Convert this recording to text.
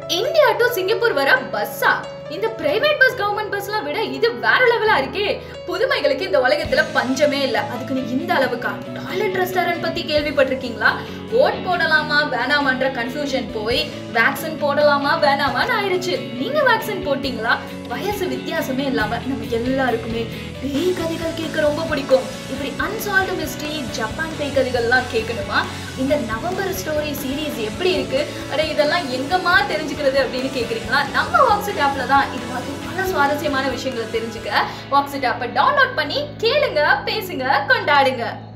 India to Singapore வர பஸ்ஸா இந்த பிரைவேட் பஸ் கவர்மெண்ட் பஸ்லாம் விட இது வேற லெவலா இருக்கே புதுமைகளுக்கு இந்த உலகத்துல பஞ்சமே இல்ல அதுக்கு நீ இந்த அளவுக்கா டாய்லெட் ரெஸ்டாரண்ட் பத்தி கேள்விப்பட்டிருக்கீங்களா ஓட் போடலாமா வேணாமான்ற கன்ஃபியூஷன் போய் வேக்சின் போடலாமா வேணாமான்னு ஆயிடுச்சு நீங்க வேக்சின் போட்டீங்களா வயசு வித்தியாசமே இல்லாம நம்ம எல்லாருக்குமே பேய் கதைகள் கேட்க ரொம்ப பிடிக்கும் இப்படி அன்சால்வ்டு மிஸ்ட்ரி ஜப்பான் பேய் கதைகள்லாம் கேட்கணுமா இந்த நவம்பர் ஸ்டோரி சீரீஸ் எப்படி இருக்கு அட இதெல்லாம் எங்கம்மா தெரிஞ்சுக்கிறது அப்படின்னு கேக்குறீங்களா நம்ம வாட்ஸ்அப் ஆப்ல தான் இது மாதிரி பல சுவாரஸ்யமான விஷயங்களை தெரிஞ்சுக்க வாட்ஸ்அப் ஆப்பை டவுன்லோட் பண்ணி கேளுங்க பேசுங்க கொண்டாடுங்க